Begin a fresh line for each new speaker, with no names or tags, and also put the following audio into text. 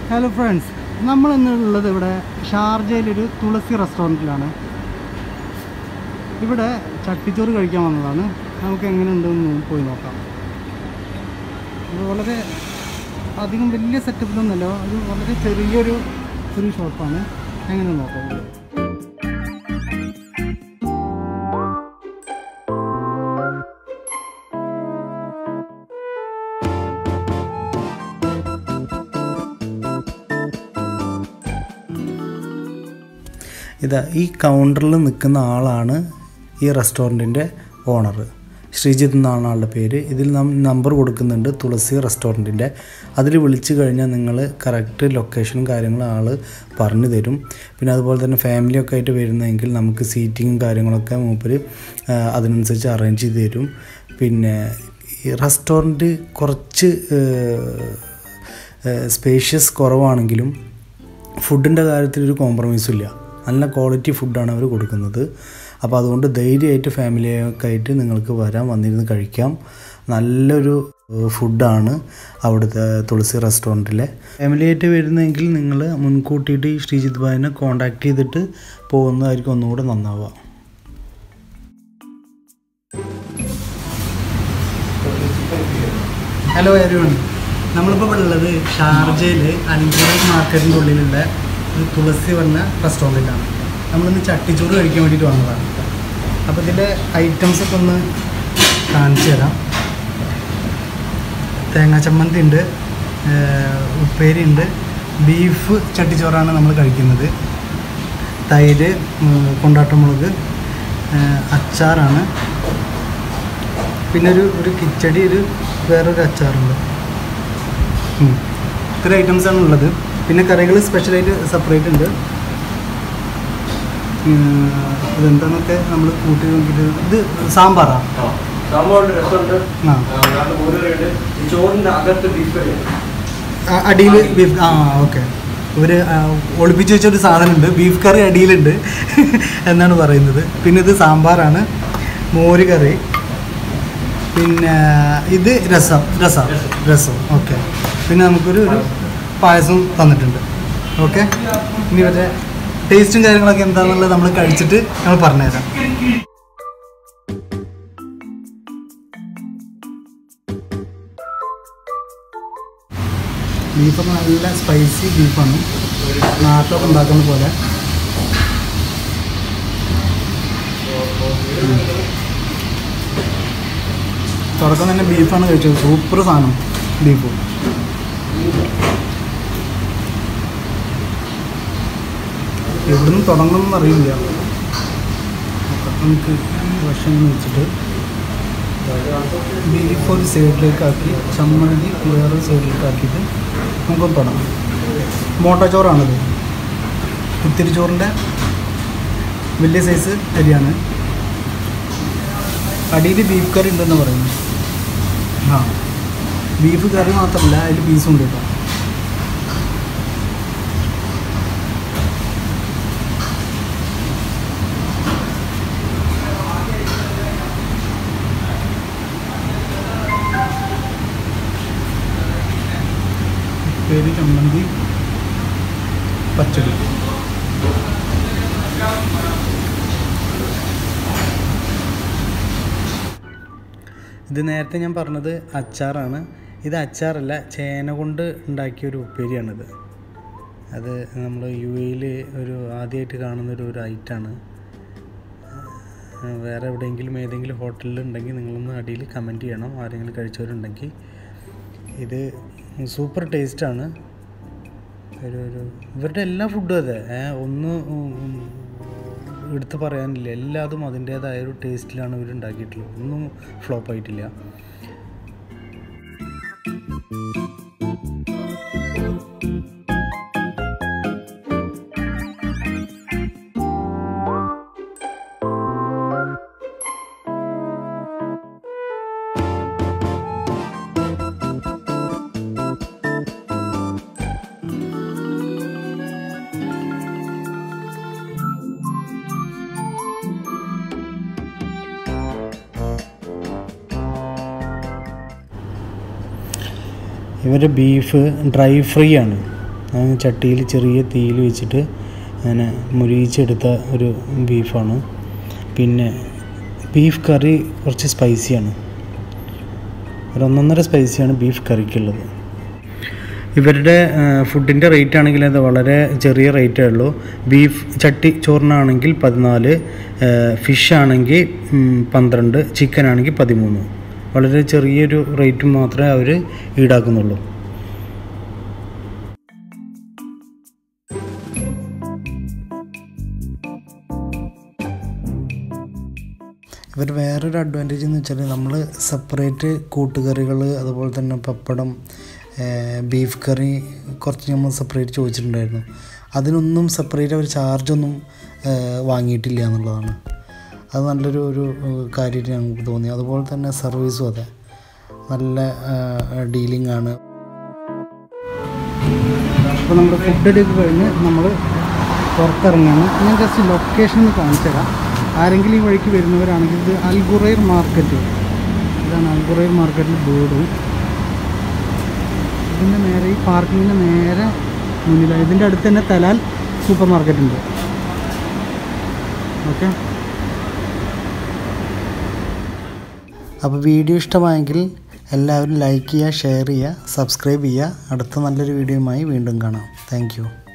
Hello friends നമ്മൾ ഇന്നുള്ളത് ഇവിടെ ഷാർജയിലൊരു തുളസി റെസ്റ്റോറൻറ്റിലാണ് ഇവിടെ ചട്ടിച്ചോറ് കഴിക്കാൻ വന്നതാണ് നമുക്ക് എങ്ങനെയുണ്ടെന്ന് പോയി നോക്കാം ഇത് വളരെ അധികം വലിയ സെറ്റപ്പിലൊന്നുമല്ല ഒരു വളരെ ചെറിയൊരു ഒരു ഷോപ്പാണ് എങ്ങനെ നോക്കാം
ഇതാ ഈ കൗണ്ടറിൽ നിൽക്കുന്ന ആളാണ് ഈ റെസ്റ്റോറൻറ്റിൻ്റെ ഓണർ ശ്രീജിത്ത് എന്നാണ് ആളുടെ പേര് ഇതിൽ നാം നമ്പർ കൊടുക്കുന്നുണ്ട് തുളസി റെസ്റ്റോറൻറ്റിൻ്റെ അതിൽ വിളിച്ചു കഴിഞ്ഞാൽ നിങ്ങൾ കറക്റ്റ് ലൊക്കേഷനും കാര്യങ്ങളും ആൾ പറഞ്ഞു തരും പിന്നെ അതുപോലെ തന്നെ ഫാമിലിയൊക്കെ ആയിട്ട് വരുന്നതെങ്കിൽ നമുക്ക് സീറ്റിങ്ങും കാര്യങ്ങളൊക്കെ മൂപ്പര് ആ, അതിനനുസരിച്ച് അറേഞ്ച് ചെയ്ത് തരും പിന്നെ ഈ റെസ്റ്റോറൻറ്റ് കുറച്ച് സ്പേഷ്യസ് കുറവാണെങ്കിലും ഫുഡിൻ്റെ കാര്യത്തിൽ ഒരു കോംപ്രമൈസും ഇല്ല നല്ല ക്വാളിറ്റി ഫുഡാണ് അവർ കൊടുക്കുന്നത് അപ്പോൾ അതുകൊണ്ട് ധൈര്യമായിട്ട് ഫാമിലിയൊക്കെ ആയിട്ട് നിങ്ങൾക്ക് വരാൻ വന്നിരുന്ന് കഴിക്കാം നല്ലൊരു ഫുഡാണ് അവിടുത്തെ തുളസി റെസ്റ്റോറൻറ്റിലെ ഫാമിലിയായിട്ട് വരുന്നെങ്കിൽ നിങ്ങൾ മുൻകൂട്ടിയിട്ട് ഈ ശ്രീജിത് ഭായിനെ കോണ്ടാക്ട് ചെയ്തിട്ട് പോകുന്നതായിരിക്കും ഒന്നുകൂടെ നന്നാവുക
ഹലോ എവരിവൺ നമ്മളിപ്പോൾ ഇവിടെ ഉള്ളത് ഷാർജയിൽ അലിഗഡ് മാർക്കറ്റിൻ്റെ ഉള്ളിലുള്ള ഒരു തുളസി പറഞ്ഞ റെസ്റ്റോറൻറ്റിലാണ് നമ്മളിന്ന് ചട്ടിച്ചോറ് കഴിക്കാൻ വേണ്ടിയിട്ട് വന്നതാണ് അപ്പോൾ ഇതിൻ്റെ ഐറ്റംസ് ഒക്കെ ഒന്ന് കാണിച്ചു തരാം തേങ്ങാ ചമ്മന്തി ഉണ്ട് ഉപ്പേരി ഉണ്ട് ബീഫ് ചട്ടിച്ചോറാണ് നമ്മൾ കഴിക്കുന്നത് തൈര് ഉം, കൊണ്ടാട്ടമുളക് ഏഹ്, അച്ചാറാണ് പിന്നെ ഒരു ഒരു കിച്ചടി ഒരു വേറൊരു അച്ചാറുണ്ട് ഉം. ഇത്ര ഐറ്റംസ് ആണ് ഉള്ളത് പിന്നെ കറികൾ സ്പെഷ്യലായിട്ട് സെപ്പറേറ്റ് ഉണ്ട് ഉം, ഇതെന്താന്നൊക്കെ നമ്മൾ കൂട്ടി നോക്കിയിട്ട് ഇത് സാമ്പാറാ
സാമ്പാറുണ്ട് രസമുണ്ട്
ആ
നാട്ടിൽ മോരുകറിയുണ്ട് ഈ ചോറിന്റെ അകത്ത് ബീഫ് കറിയുണ്ട്
അടിയിൽ ബീഫ് ആ ഓക്കെ ഇവർ ഒളിപ്പിച്ച് വെച്ചൊരു സാധനമുണ്ട് ബീഫ് കറി അടിയിലുണ്ട് എന്നാണ് പറയുന്നത് പിന്നെ ഇത് സാമ്പാറാണ് മോര് കറി പിന്നെ ഇത് രസം രസം രസം ഓക്കെ പിന്നെ നമുക്കൊരു ഒരു പായസം തന്നിട്ടുണ്ട് ഓക്കെ ഇനി ഇവരുടെ ടേസ്റ്റും കാര്യങ്ങളൊക്കെ എന്താണെന്നുള്ളത് നമ്മൾ കഴിച്ചിട്ട് ഞങ്ങൾ പറഞ്ഞുതരാം ബീഫൊക്കെ നല്ല സ്പൈസി ബീഫാണ് നാട്ടിലൊക്കെ ഉണ്ടാക്കുന്ന പോലെ ഉം. തുടക്കം തന്നെ ബീഫാണ് കഴിച്ചത് സൂപ്പർ സാധനം ബീഫ് എവിടുന്ന് തുടങ്ങണമെന്ന് അറിയില്ല നോക്കാം. നമുക്ക് ഈ വശം ഇങ്ങനെ വെച്ചിട്ട് ബീഫ് ഒരു സൈഡിലേക്ക് ആക്കി ചമ്മന്തി വേറൊരു സൈഡിലേക്ക് ആക്കിയിട്ട് നമുക്ക് തുടങ്ങാം മോട്ടച്ചോറാണിത് കുത്തിരി ചോറിൻ്റെ വലിയ സൈസ് അരിയാണ് അടിയിൽ ബീഫ് കറി ഉണ്ടെന്ന് പറയുന്നു ആ ബീഫ് കറി മാത്രമല്ല അതിൽ പീസും ഉണ്ട് കേട്ടോ പേര് ചമ്മന്തി പച്ചടി
ഇത് നേരത്തെ ഞാൻ പറഞ്ഞത് അച്ചാറാണ് ഇത് അച്ചാറല്ല ചേന കൊണ്ട് ഉണ്ടാക്കിയ ഒരു ഉപ്പേരിയാണിത് അത് നമ്മൾ യു എയിൽ ഒരു ആദ്യമായിട്ട് കാണുന്നൊരു ഒരു ഐറ്റാണ് വേറെ എവിടെയെങ്കിലും ഏതെങ്കിലും ഹോട്ടലിൽ ഉണ്ടെങ്കിൽ നിങ്ങളൊന്ന് അടിയിൽ കമൻറ്റ് ചെയ്യണം ആരെങ്കിലും കഴിച്ചവരുണ്ടെങ്കിൽ ഇത് സൂപ്പർ ടേസ്റ്റാണ് ഒരു ഒരു ഇവരുടെ എല്ലാ ഫുഡും അതെ ഏ, ഒന്ന് ഉം, ഉം, എടുത്ത് പറയാനില്ല എല്ലാതും അതിൻ്റേതായ ഒരു ടേസ്റ്റിലാണ് ഇവർ ഉണ്ടാക്കിയിട്ടുള്ളത് ഒന്നും ഫ്ലോപ്പ് ആയിട്ടില്ല ഇവരുടെ ബീഫ് ഡ്രൈ ഫ്രൈ ആണ് അങ്ങനെ ചട്ടിയിൽ ചെറിയ തീയിൽ വെച്ചിട്ട് അങ്ങനെ മുരിയിച്ചെടുത്ത ഒരു ബീഫാണ് പിന്നെ ബീഫ് കറി കുറച്ച് സ്പൈസിയാണ് ഒരു ഒന്നൊന്നര സ്പൈസിയാണ് ബീഫ് കറിക്കുള്ളത് ഇവരുടെ ഫുഡിൻ്റെ റേറ്റ് ആണെങ്കിൽ അത് വളരെ ചെറിയ റേറ്റേ ഉള്ളൂ ബീഫ് ചട്ടി ചോറിനാണെങ്കിൽ പതിനാല് ഫിഷ് ആണെങ്കിൽ ഉം, പന്ത്രണ്ട് ചിക്കൻ ആണെങ്കിൽ പതിമൂന്ന് വളരെ ചെറിയൊരു റേറ്റ് മാത്രമേ അവർ ഈടാക്കുന്നുള്ളൂ ഇവർ വേറൊരു അഡ്വാൻറ്റേജ് എന്ന് വെച്ചാൽ നമ്മൾ സെപ്പറേറ്റ് കൂട്ടുകറികൾ അതുപോലെ തന്നെ പപ്പടം ഏഹ് ബീഫ് കറി കുറച്ച് നമ്മൾ സെപ്പറേറ്റ് ചോദിച്ചിട്ടുണ്ടായിരുന്നു അതിനൊന്നും സെപ്പറേറ്റ് അവർ ചാർജൊന്നും ഏഹ് വാങ്ങിയിട്ടില്ല എന്നുള്ളതാണ് അത് നല്ലൊരു ഒരു കാര്യമായിട്ട് ഞങ്ങൾക്ക് തോന്നി അതുപോലെ തന്നെ സർവീസും അതെ നല്ല ഡീലിംഗ് ആണ്
അപ്പോൾ നമ്മുടെ ഫുഡ് എടുത്ത് കഴിഞ്ഞ് നമ്മൾ പുറത്തിറങ്ങുകയാണ് ഞാൻ ജസ്റ്റ് ലൊക്കേഷൻ ഒന്ന് കാണിച്ചു തരാം ആരെങ്കിലും ഈ വഴിക്ക് വരുന്നവരാണെങ്കിൽ ഇത് അൽഗുറൈർ മാർക്കറ്റ് ഇതാണ് അൽഗുറൈർ മാർക്കറ്റിൽ ബോർഡ് ഇതിൻ്റെ നേരെ ഈ പാർക്കിങ്ങിൻ്റെ നേരെ മുന്നിലാണ് ഇതിൻ്റെ അടുത്ത് തന്നെ തലാൽ സൂപ്പർ മാർക്കറ്റ് ഉണ്ട് ഓക്കെ
അപ്പോൾ വീഡിയോ ഇഷ്ടമായെങ്കിൽ എല്ലാവരും ലൈക്ക് ചെയ്യുക ഷെയർ ചെയ്യുക സബ്സ്ക്രൈബ് ചെയ്യുക അടുത്ത നല്ലൊരു വീഡിയോയുമായി വീണ്ടും കാണാം താങ്ക്